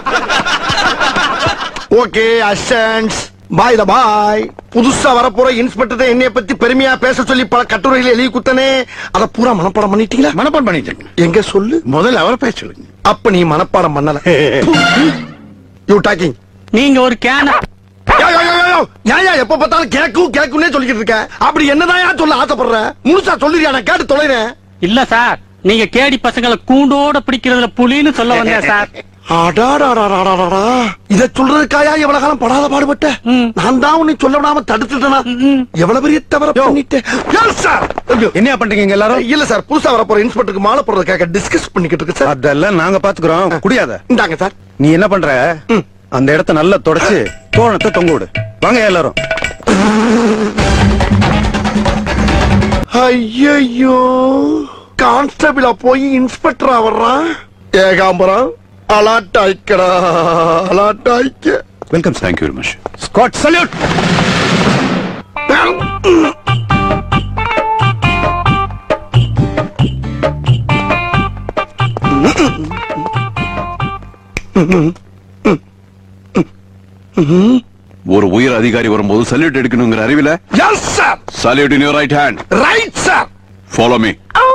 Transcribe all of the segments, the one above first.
Okay அசன்ஸ் பாய் த பாய் புதுசா வரப்போற inspector என்னைய பத்தி பெருமையா பேச சொல்லி பல கட்டுரைகள் எழுதி குத்தனே அத பூரா மனப்பாடம் பண்ணிட்டீங்களா மனப்பாடம் பண்ணிட்டேன் எங்க சொல்லு முதல்ல அவரை பேச சொல்லுங்க அப்ப நீ மனப்பாடம் பண்ணல யூ டாக்கிங் நீங்க ஒரு கேன ஏன் எப்ப பார்த்தாலும் கேக்கும் கேக்கும்னே சொல்லிக்கிட்டு இருக்க அப்படி என்னதான் சொல்ல ஆசைப்படுற முழுசா சொல்லிருயா நான் கேட்டு தொலைறேன் இல்ல சார் நீங்க கேடி பசங்களை கூண்டோட பிடிக்கிறதுல புலின்னு சொல்ல வந்தேன் சார் அடாடாடாடாடாடா. இத சொல்றதுக்காயா எவ்வளவு காலம் படாத பாடுபட்ட ம். நான் தான் உன்னை சொல்ல விடாம தடுத்துட்டேனா ம். எவ்வளவு பெரிய தவற பண்ணிட்டேன் Yes, sir. ஐயோ. என்ன பண்றீங்க இங்க எல்லாரும் இல்ல சார் புதுசா வர போற இன்ஸ்பெக்டருக்கு மாலை போடுறதுக்காக டிஸ்கஸ் பண்ணிக்கிட்டு இருக்கு சார் அதெல்லாம் நாங்க பாத்துக்கிறோம் குடியாத இந்தாங்க சார் நீ என்ன பண்ற ம். அந்த இடத்த நல்லா தொடச்சு தோரணத்தை தொங்க விடு வாங்க எல்லாரும் ஐயோ கான்ஸ்டபிளா போய் இன்ஸ்பெக்டரா வர்றான் ஏகாம்பரம் அலாட்டாய்க்கடா அலாட்டாய்க்க welcome thank you very much squad salute ஒரு உயர் அதிகாரி வரும்போது சல்யூட் எடுக்கணுங்கிற அறிவில yes sir salute in your right hand right sir follow me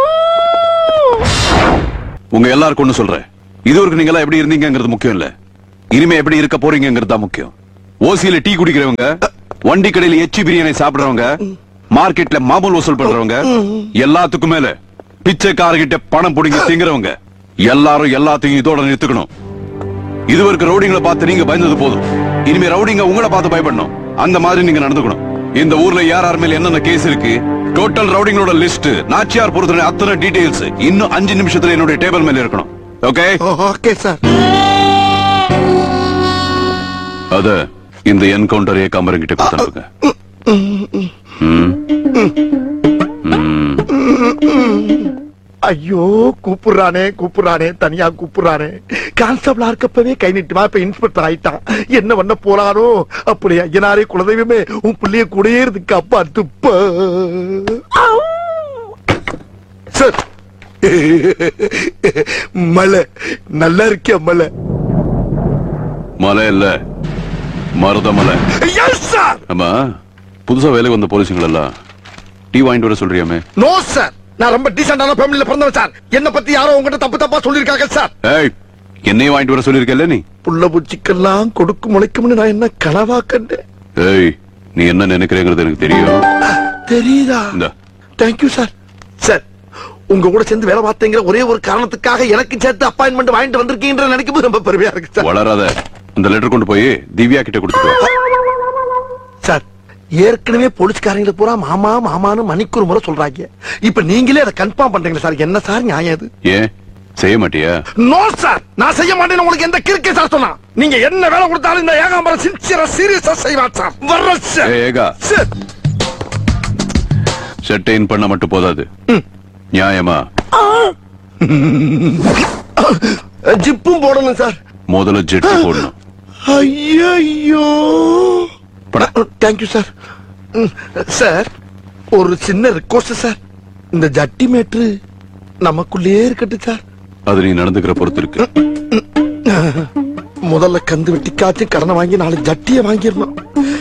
உங்க எல்லாருக்கும் ஒண்ணு சொல்றேன் இதுவரைக்கும் நீங்க எல்லாம் எப்படி இருந்தீங்கங்கிறது முக்கியம் இல்ல இனிமே எப்படி இருக்க போறீங்கிறது தான் முக்கியம் ஓசியில டீ குடிக்கிறவங்க வண்டி கடையில எச்சி பிரியாணி சாப்பிடுறவங்க மார்க்கெட்ல மாமூல் வசூல் பண்றவங்க எல்லாத்துக்கும் மேல பிச்சைக்காரகிட்ட பணம் புடிங்கி திங்குறவங்க எல்லாரும் எல்லாத்தையும் இதோட நிறுத்துக்கணும் இதுவரைக்கும் ரவுடிங்களை பார்த்து நீங்க பயந்தது போதும் இனிமே ரவுடிங்க உங்களை பார்த்து பயப்படணும் அந்த மாதிரி நீங்க நடந்துக்கணும் இந்த ஊர்ல யார் யார் மேல என்னென்ன கேஸ் இருக்கு டோட்டல் ரவுடிங்களோட லிஸ்ட் நாச்சியார் பொறுத்தவரை அத்தனை டீடைல்ஸ் இன்னும் அஞ்சு நிமிஷத்துல என்னுடைய டேபிள் மேல இருக்கணும் ஓகே ஓகே சார் அத இந்த என்கவுண்டர் ஏகாம்பரம் கிட்ட கொடுத்தாங்க ஐயோ கூப்பிடுறானே கூப்பிடுறானே தனியா கூப்பிடுறானே கான்ஸ்டபிளா இருக்கப்பவே கை நீட்டுவா இப்ப இன்ஸ்பெக்டர் ஆயிட்டான் என்ன பண்ண போறானோ அப்படி ஐயனாரே குலதெய்வமே உன் பிள்ளைய கூடயே இருக்கு அப்பா துப்ப சார் மலை நல்லா இருக்கியா மலை மலை இல்ல மருத மலை எஸ் சார் ஆமா புதுசா வேலைக்கு வந்த போலீஸுங்க எல்லாம் டீ வாங்கிட்டு வர சொல்றியாமே நோ சார் நான் ரொம்ப டீசென்டான ஃபேமிலில பிறந்தவன் சார் என்ன பத்தி யாரோ உங்ககிட்ட தப்பு தப்பா சொல்லிருக்காங்க சார் ஏய் என்னையும் வாங்கிட்டு வர சொல்லிருக்கல நீ புள்ள பூச்சிக்கெல்லாம் கொடுக்கு முளைக்கும்னு நான் என்ன கனவா கண்டேன் ஏய் நீ என்ன நினைக்கிறேங்கிறது எனக்கு தெரியும் தெரியுதா இந்தா. தேங்க்யூ சார் சார் உங்க கூட சேர்ந்து வேலை பார்த்தேங்கிற ஒரே ஒரு காரணத்துக்காக எனக்கு சேர்த்து அப்பாயின்மெண்ட் வாங்கிட்டு வந்திருக்கீன்ற நினைக்கும் போது ரொம்ப பெருமையா இருக்கு சார் வளராத அந்த லெட்டர் கொண்டு போய் திவ்யா கிட்ட கொடுத்துட்டு வா. சார் ஏற்கனவே போலீஸ்காரங்களை பூரா மாமா மாமான்னு மணிக்கு ஒரு முறை சொல்றாங்க இப்ப நீங்களே அதை கன்ஃபார்ம் பண்றீங்களா சார் என்ன சார் நியாயம் இது ஏன் செய்ய மாட்டியா நோ சார் நான் செய்ய மாட்டேன்னு உங்களுக்கு எந்த கிறுக்கே சார் சொன்னா நீங்க என்ன வேலை கொடுத்தாலும் இந்த ஏகாம்பரம் சின்சியரா சீரியஸா செய்வார் சார் வர்ற சார் ஏய், ஏகா சார் செட்டைன் பண்ண மட்டும் போதாது நியாயமா ஜிப்பும் போடணும் சார் முதல்ல ஜெட் போடணும் ஐயோ பட. தேங்க்யூ சார் சார் ஒரு சின்ன ரிக்வஸ்ட் சார் இந்த ஜட்டி மேட்ரு நமக்குள்ளேயே இருக்கட்டும் சார் அது நீ நடந்துக்கிற பொறுத்து இருக்கு முதல்ல கந்து வெட்டிக்காச்சும் கடனை வாங்கி நாலு ஜட்டியை வாங்கிடணும்